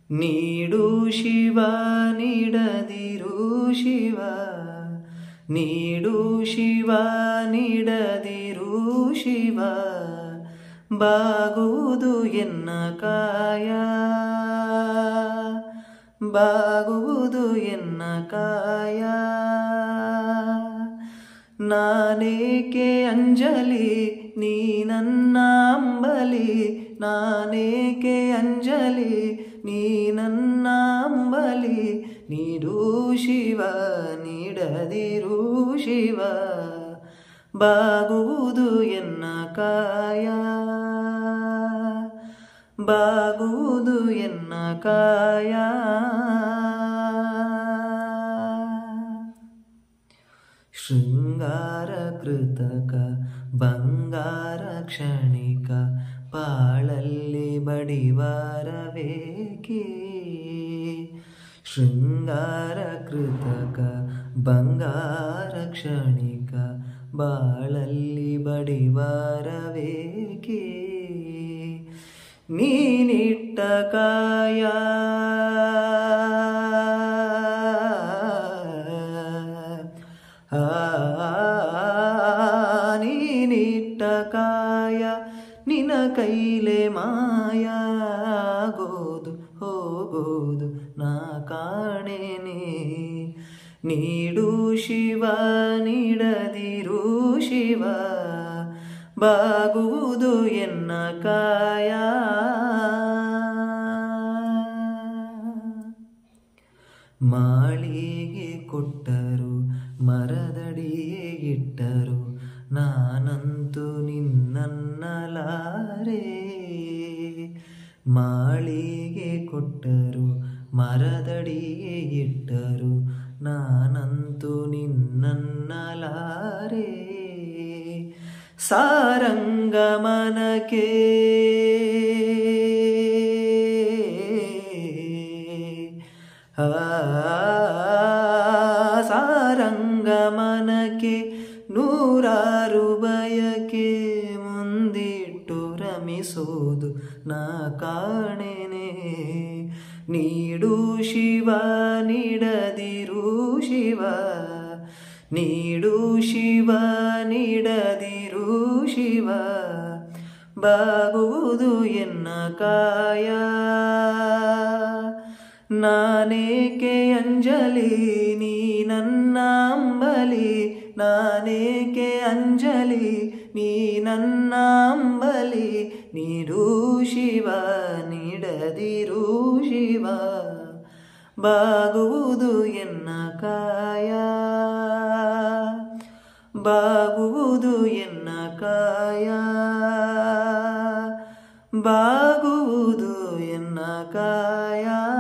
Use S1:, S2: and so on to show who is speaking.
S1: ನೀಡು ಶಿವ ನೀಡದಿರು ಶಿವ ನೀಡು ಶಿವ ನೀಡದಿರು ಶಿವ ಬಾಗುವುದು ಎನ್ನ ಕಾಯ ಬಾಗುವುದು ಎನ್ನ ಕಾಯ ನಾನೇಕೆ ಅಂಜಲಿ ನೀ ನನ್ನ ಅಂಬಲಿ ನಾನೇಕೆ ಅಂಜಲಿ ನೀ ನನ್ನ ಅಂಬಲಿ ನೀಡು ಶಿವ ನೀಡದಿರು ಶಿವ ಬಾಗುವುದು ಎನ್ನ ಕಾಯ ಬಾಗುವುದು ಎನ್ನ ಕಾಯ ಶೃಂಗಾರ ಕೃತಕ ಬಂಗಾರ ಕ್ಷಣಿಕ ಪಾಳಲ್ಲಿ ಬಡಿವಾರವೇಕೆ ಶೃಂಗಾರ ಕೃತಕ ಬಂಗಾರ ಕ್ಷಣಿಕ ಬಾಳಲ್ಲಿ ಬಡಿವಾರವೇಕೆ ನೀನಿಟ್ಟ ಕಾಯ ಆ, ನೀನಿಟ್ಟ ಕಾಯ ನಿನ ಕೈಲೆ ಮಾಯ ಆಗೋದು ಹೋಗೋದು ನಾ ಕಾಣೆನೆ ನೀಡು ಶಿವ ನೀಡದಿರು ಶಿವ ಬಾಗುವುದು ಎನ್ನ ಕಾಯ ಮಾಳಿಗೆ ಕೊಟ್ಟರು ಮರದಡಿಯೇ ಇಟ್ಟರು ನಾನಂತೂ ನಿನ್ನನ್ನಲಾರೆ ಮಾಳಿಗೆ ಕೊಟ್ಟರು ಮರದಡಿಯೇ ಇಟ್ಟರು ನಾನಂತೂ ನಿನ್ನನ್ನಲಾರೆ ಸಾರಂಗಮನಕ್ಕೆ ಆ ಸಾರಂಗಮನಕ್ಕೆ ನೂರಾರು ಬಯಕೆ ಮುಂದಿಟ್ಟು ರಮಿಸೋದು ನಾ ಕಾಣೆನೆ ನೀಡು ಶಿವ ನೀಡದಿರು ಶಿವ ನೀಡು ಶಿವ ನೀಡದಿರು ಶಿವ ಬಾಗುವುದು ಎನ್ನ ಕಾಯ ನಾನೇಕೆ ಅಂಜಲಿ ನೀ ನನ್ನ ಅಂಬಲಿ ನಾನೇಕೆ ಅಂಜಲಿ ನೀ ನನ್ನ ಅಂಬಲಿ ನೀಡು ಶಿವ ನೀಡದಿರು ಶಿವ ಬಾಗುವುದು ಎನ್ನ ಕಾಯ ಬಾಗುವುದು ಎನ್ನ ಕಾಯ ಬಾಗುವುದು ಎನ್ನ ಕಾಯ